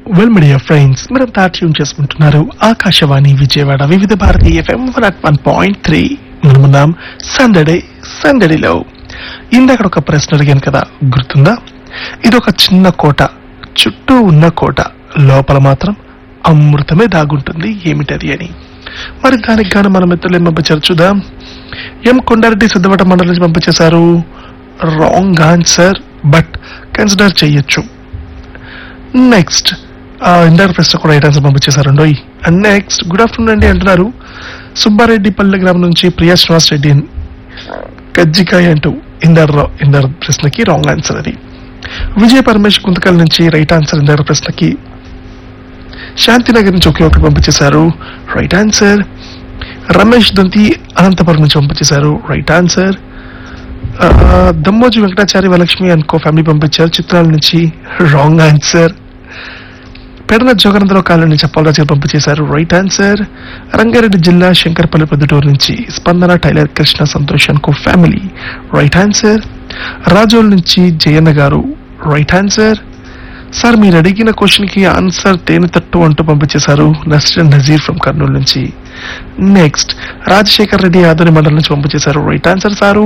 well media friends మీరంతా tune చేసుకుంటున్నారు Akashvani Vijayawada Vividh Bharati FM one at one point three మనమున్నాం సందడే సందడిలో ఇందాక ఒక ప్రశ్న అడిగాను కదా గుర్తుందా ఇది ఒక చిన్న కోట చుట్టూ ఉన్న కోట లోపల మాత్రం అమృతమే దాగుంటుంది ఏమిటది అని మరి దానికి గాను మన మిత్రులు ఏం పంపించారు చూద్దాం ఎం కొండారెడ్డి సిద్ధవట మండలి నుంచి పంపించేశారు రాంగ్ ఆన్సర్ బట్ కన్సిడర్ చేయొచ్చు నెక్స్ట్ ఇందాక ప్రశ్న కూడా రైట్ ఆన్సర్ పంపించేశారండి అండ్ నెక్స్ట్ గుడ్ ఆఫ్టర్నూన్ అండి అంటున్నారు సుబ్బారెడ్డి పల్లె గ్రామం నుంచి ప్రియా శ్రీనివాస్ రెడ్డి కజ్జికాయ అంటూ ఇందర్ ఇందర్ ప్రశ్నకి రాంగ్ ఆన్సర్ అది విజయ పరమేష్ గుంతకల్ నుంచి రైట్ ఆన్సర్ ఇందర్ ప్రశ్నకి శాంతినగర్ నుంచి ఒకే ఒకటి పంపించేశారు రైట్ ఆన్సర్ రమేష్ దంతి అనంతపురం నుంచి పంపించేశారు రైట్ ఆన్సర్ ఆ, దమ్మోజు వెంకటాచారి వరలక్ష్మి అనుకో ఫ్యామిలీ పంపించారు చిత్రాల నుంచి రాంగ్ ఆన్సర్ పెడన జోగనందరావు కాలం నుంచి అప్పలరాజు గారు పంపించేశారు రైట్ ఆన్సర్ రంగారెడ్డి జిల్లా శంకర్పల్లి పొద్దుటూరు నుంచి స్పందన టైలర్ కృష్ణ సంతోష్ అనుకో ఫ్యామిలీ రైట్ ఆన్సర్ రాజోల్ నుంచి జయన్న గారు రైట్ ఆన్సర్ సార్ మీరు అడిగిన క్వశ్చన్ కి ఆన్సర్ తేనె తట్టు అంటూ పంపించేశారు నస్రన్ నజీర్ ఫ్రమ్ కర్నూలు నుంచి నెక్స్ట్ రాజశేఖర్ రెడ్డి ఆదోని మండలం నుంచి పంపించేశారు right answer sir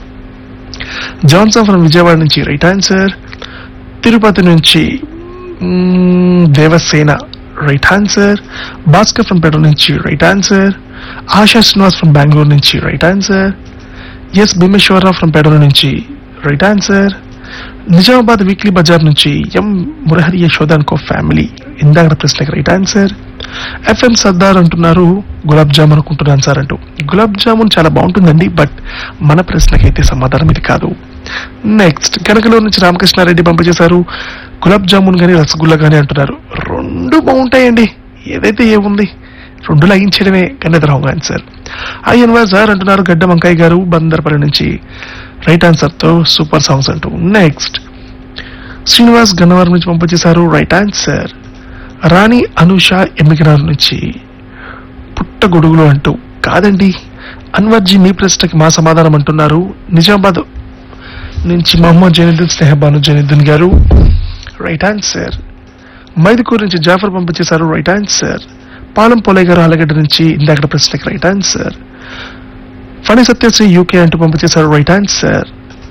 Johnson from Vijayawada నుంచి రైట్ ఆన్సర్ తిరుపతి నుంచి మ్మ్, Devasena right answer Bhaskar from పెట్రోల్ నుంచి right answer Asha Srinivas from Bengaluru నుంచి right answer S Bhimeswararao from పెట్రోల్ నుంచి రైట్ ఆన్సర్ నిజామాబాద్ వీక్లీ బజార్ నుంచి ఎం మురహరి యశోద అనుకో ఫ్యామిలీ ఇందాక ప్రశ్నకి రైట్ ఆన్సర్ ఎఫ్ఎం సర్దార్ అంటున్నారు గులాబ్ జామున్ అనుకుంటున్నాను సార్ అంటూ గులాబ్ జామున్ చాలా బాగుంటుందండి బట్ మన ప్రశ్నకైతే సమాధానం ఇది కాదు నెక్స్ట్ కనకలో నుంచి రామకృష్ణారెడ్డి పంపించేశారు గులాబ్ జామున్ కానీ రసగుల్లా కానీ అంటున్నారు రెండు బాగుంటాయండి ఏదైతే ఏముంది రెండు లగించడమే కానీ అది రాంగ్ ఆన్సర్ అయ్యన్వర్ సార్ అంటున్నారు గడ్డ వంకాయ గారు బందర్పల్లి నుంచి రైట్ ఆన్సర్ తో సూపర్ సాంగ్స్ అంటూ నెక్స్ట్ శ్రీనివాస్ గన్నవరం నుంచి పంపించేశారు రైట్ ఆన్సర్ రాణి అనూష ఎమ్మిగినారు నుంచి పుట్టగొడుగులు అంటూ కాదండి అన్వర్జీ మీ ప్రశ్నకి మా సమాధానం అంటున్నారు నిజామాబాద్ నుంచి మహమ్మద్ జైనుద్దీన్ స్నేహబాను జైనుద్దీన్ గారు రైట్ ఆన్సర్ మైదుకూరు నుంచి జాఫర్ పంపించేశారు రైట్ ఆన్సర్ పాలం పోలే గారు ఆలగడ్డ నుంచి ఇందాక ప్రశ్నకి right answer Phani Satyasri UK అంటూ పంపించేశారు రైట్ ఆన్సర్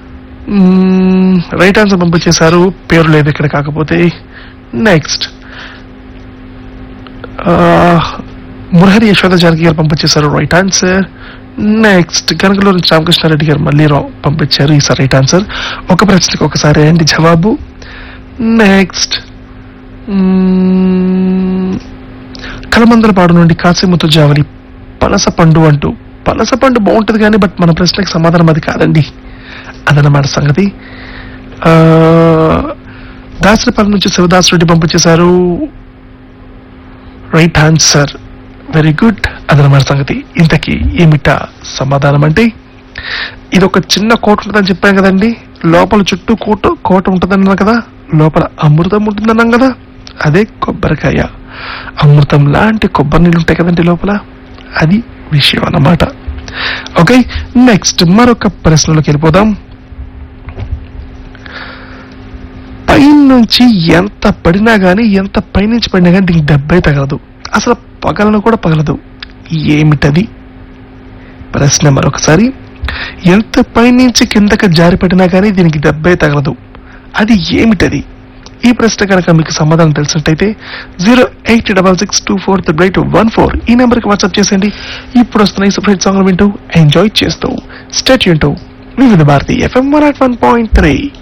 రైట్ ఆన్సర్ పంపించేశారు పేరు లేదు ఇక్కడ కాకపోతే నెక్స్ట్ మురహరి యశోద జానకి గారు పంపించేశారు రైట్ ఆన్సర్ నెక్స్ట్ కనకలూరు నుంచి రామకృష్ణారెడ్డి గారు మళ్ళీ రా- పంపించారు ఈసారి రైట్ ఆన్సర్ ఒక ప్రశ్నకి ఒకసారి ఏంటి జవాబు నెక్స్ట్ కలమందలపాడు నుండి కాసిముత్తు జావలి పనస పండు అంటూ పనస పండు బాగుంటుంది కానీ బట్ మన ప్రశ్నకి సమాధానం అది కాదండి అదనమాట సంగతి ఆ, దాసరిపల్లి నుంచి శివదాస్ రెడ్డి పంపించేశారు రైట్ ఆన్సర్ వెరీ గుడ్ అదనమాట సంగతి ఇంతకీ ఏమిటా సమాధానం అంటే ఇది ఒక చిన్న కోట ఉంటుందని చెప్పాం కదండి లోపల చుట్టూ కోట కోట ఉంటుందన్నాం కదా లోపల అమృతం ఉంటుందన్నాం కదా అదే కొబ్బరికాయ అమృతం లాంటి కొబ్బరి నీళ్ళు ఉంటాయి కదండి లోపల అది విషయం అన్నమాట ఓకే నెక్స్ట్ మరొక ప్రశ్నలోకి వెళ్ళిపోదాం పైనుంచి ఎంత పడినా గానీ ఎంత పైనుంచి పడినా గానీ దీనికి దెబ్బే తగలదు అసలు పగలను కూడా పగలదు ఏమిటది ప్రశ్న మరొకసారి ఎంత పైనుంచి కిందకి జారి పడినా గానీ దీనికి దెబ్బే తగలదు అది ఏమిటది ఈ ప్రశ్న కనుక మీకు సమాధానం తెలిసినట్టయితే zero eight double six two four triple eight one four ఈ నెంబర్కి వాట్సాప్ చేసేయండి ఇప్పుడు వస్తున్న ఈ సపరేట్ సాంగ్లు వింటూ ఎంజాయ్ చేస్తూ స్టేట్ వింటూ Vividh Bharati FM one one point three